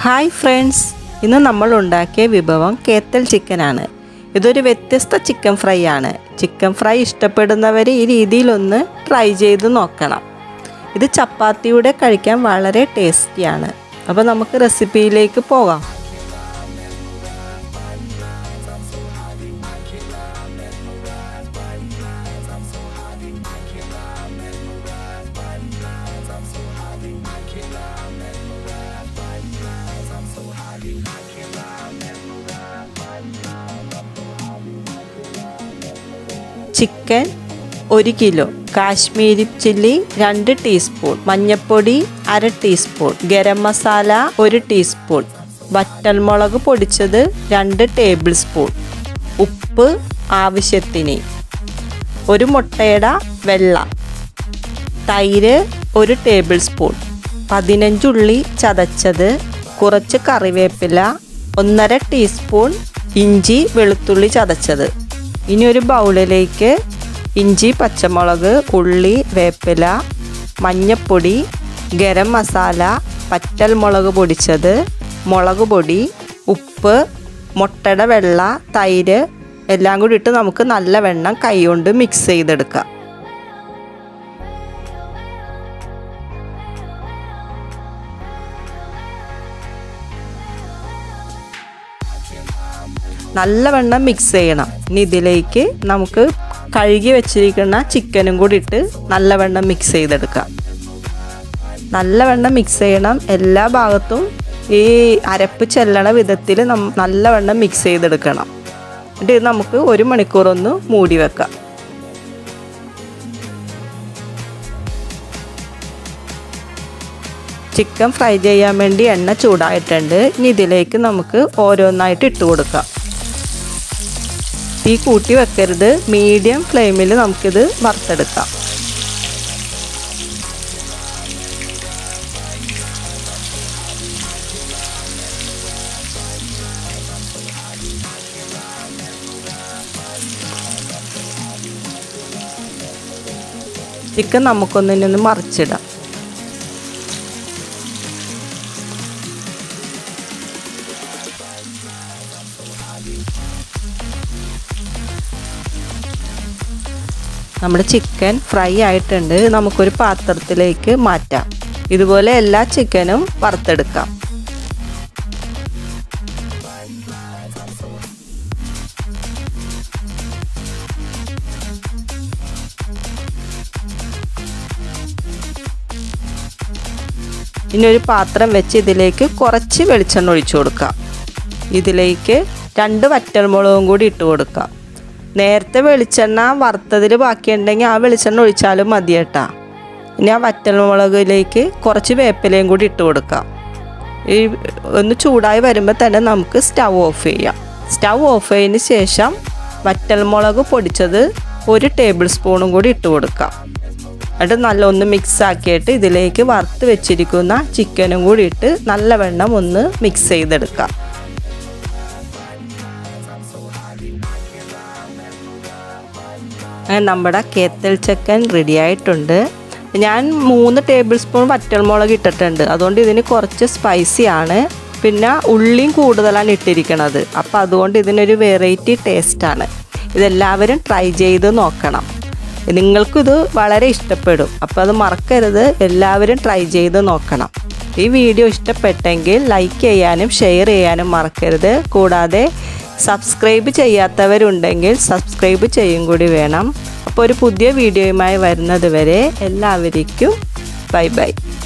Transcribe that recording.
hi friends ഇന്ന് നമ്മൾ ഉണ്ടാക്കിയ വിഭവം കേത്തൽ ചിക്കനാണ് ഇതൊരു വ്യത്യസ്ത ചിക്കൻ ഫ്രൈ ആണ് ചിക്കൻ ഫ്രൈ ഇഷ്ടപ്പെടുന്നവർ ഈ രീതിയിലൊന്ന് ട്രൈ ചെയ്ത് നോക്കണം ഇത് ചപ്പാത്തിയുടെ കഴിക്കാൻ വളരെ ടേസ്റ്റിയാണ് അപ്പോൾ നമുക്ക് റെസിപ്പിയിലേക്ക് പോകാം ചിക്കൻ ഒരു കിലോ കാശ്മീരി ചില്ലി രണ്ട് ടീസ്പൂൺ മഞ്ഞൾപ്പൊടി അര ടീസ്പൂൺ ഗരം മസാല ഒരു ടീസ്പൂൺ വറ്റൽമുളക് പൊടിച്ചത് രണ്ട് ടേബിൾ സ്പൂൺ ഉപ്പ് ആവശ്യത്തിന് ഒരു മുട്ടയുടെ വെള്ള തൈര് ഒരു ടേബിൾ സ്പൂൺ പതിനഞ്ചുള്ളി ചതച്ചത് കുറച്ച് കറിവേപ്പില ഒന്നര ടീസ്പൂൺ ഇഞ്ചി വെളുത്തുള്ളി ചതച്ചത് ഇനി ഒരു ബൗളിലേക്ക് ഇഞ്ചി പച്ചമുളക് ഉള്ളി വേപ്പില മഞ്ഞപ്പൊടി ഗരം മസാല പറ്റൽ മുളക് പൊടിച്ചത് മുളക് പൊടി ഉപ്പ് മുട്ടയുടെ വെള്ള തൈര് എല്ലാം കൂടി ഇട്ട് നമുക്ക് നല്ല വെണ്ണം കൈകൊണ്ട് മിക്സ് ചെയ്തെടുക്കാം നല്ലവണ്ണം മിക്സ് ചെയ്യണം ഇനി ഇതിലേക്ക് നമുക്ക് കഴുകി വെച്ചിരിക്കുന്ന ചിക്കനും കൂടി ഇട്ട് നല്ലവണ്ണം മിക്സ് ചെയ്തെടുക്കാം നല്ലവണ്ണം മിക്സ് ചെയ്യണം എല്ലാ ഭാഗത്തും ഈ അരപ്പ് ചെല്ലണ വിധത്തിൽ നം നല്ലവണ്ണം മിക്സ് ചെയ്തെടുക്കണം എന്നിട്ട് ഇത് നമുക്ക് ഒരു മണിക്കൂറൊന്ന് മൂടി വെക്കാം ചിക്കൻ ഫ്രൈ ചെയ്യാൻ വേണ്ടി എണ്ണ ചൂടായിട്ടുണ്ട് ഇനി ഇതിലേക്ക് നമുക്ക് ഓരോന്നായിട്ട് ഇട്ട് കൊടുക്കാം തീ കൂട്ടി വെക്കരുത് മീഡിയം ഫ്ലെയിമിൽ നമുക്കിത് വറുത്തെടുക്കാം ചിക്കൻ നമുക്കൊന്നിനൊന്ന് മറിച്ചിടാം നമ്മുടെ ചിക്കൻ ഫ്രൈ ആയിട്ടുണ്ട് നമുക്കൊരു പാത്രത്തിലേക്ക് മാറ്റാം ഇതുപോലെ എല്ലാ ചിക്കനും വറുത്തെടുക്കാം ഇനി ഒരു പാത്രം വെച്ച് ഇതിലേക്ക് കുറച്ച് വെളിച്ചെണ്ണ ഒഴിച്ചു കൊടുക്കാം ഇതിലേക്ക് രണ്ട് വറ്റൽമുളകും കൂടി ഇട്ട് കൊടുക്കാം നേരത്തെ വെളിച്ചെണ്ണ വറുത്തതിൽ ബാക്കിയുണ്ടെങ്കിൽ ആ വെളിച്ചെണ്ണ ഒഴിച്ചാലും മതി കേട്ടാ ഇനി ആ വറ്റൽമുളകിലേക്ക് കുറച്ച് വേപ്പിലയും കൂടി ഇട്ട് കൊടുക്കാം ഈ ഒന്ന് ചൂടായി വരുമ്പോൾ തന്നെ നമുക്ക് സ്റ്റൗ ഓഫ് ചെയ്യാം സ്റ്റൗ ഓഫ് ചെയ്തതിന് ശേഷം വറ്റൽമുളക് പൊടിച്ചത് ഒരു ടേബിൾ സ്പൂണും കൂടി ഇട്ട് കൊടുക്കാം എന്നിട്ട് നല്ല ഒന്ന് മിക്സ് ആക്കിയിട്ട് ഇതിലേക്ക് വറുത്ത് വെച്ചിരിക്കുന്ന ചിക്കനും കൂടി ഇട്ട് നല്ലവണ്ണം ഒന്ന് മിക്സ് ചെയ്തെടുക്കാം നമ്മുടെ കേത്തൽ ചക്കൻ റെഡി ആയിട്ടുണ്ട് ഞാൻ മൂന്ന് ടേബിൾ സ്പൂൺ വറ്റൽമുളക് ഇട്ടിട്ടുണ്ട് അതുകൊണ്ട് ഇതിന് കുറച്ച് സ്പൈസി ആണ് പിന്നെ ഉള്ളിയും കൂടുതലാണ് ഇട്ടിരിക്കുന്നത് അപ്പോൾ അതുകൊണ്ട് ഇതിനൊരു വെറൈറ്റി ടേസ്റ്റാണ് ഇതെല്ലാവരും ട്രൈ ചെയ്ത് നോക്കണം നിങ്ങൾക്കിത് വളരെ ഇഷ്ടപ്പെടും അപ്പോൾ അത് മറക്കരുത് എല്ലാവരും ട്രൈ ചെയ്ത് നോക്കണം ഈ വീഡിയോ ഇഷ്ടപ്പെട്ടെങ്കിൽ ലൈക്ക് ചെയ്യാനും ഷെയർ ചെയ്യാനും മറക്കരുത് കൂടാതെ സബ്സ്ക്രൈബ് ചെയ്യാത്തവരുണ്ടെങ്കിൽ സബ്സ്ക്രൈബ് ചെയ്യും കൂടി വേണം അപ്പോൾ ഒരു പുതിയ വീഡിയോയുമായി വരുന്നത് വരെ എല്ലാവർക്കും ബൈ ബൈ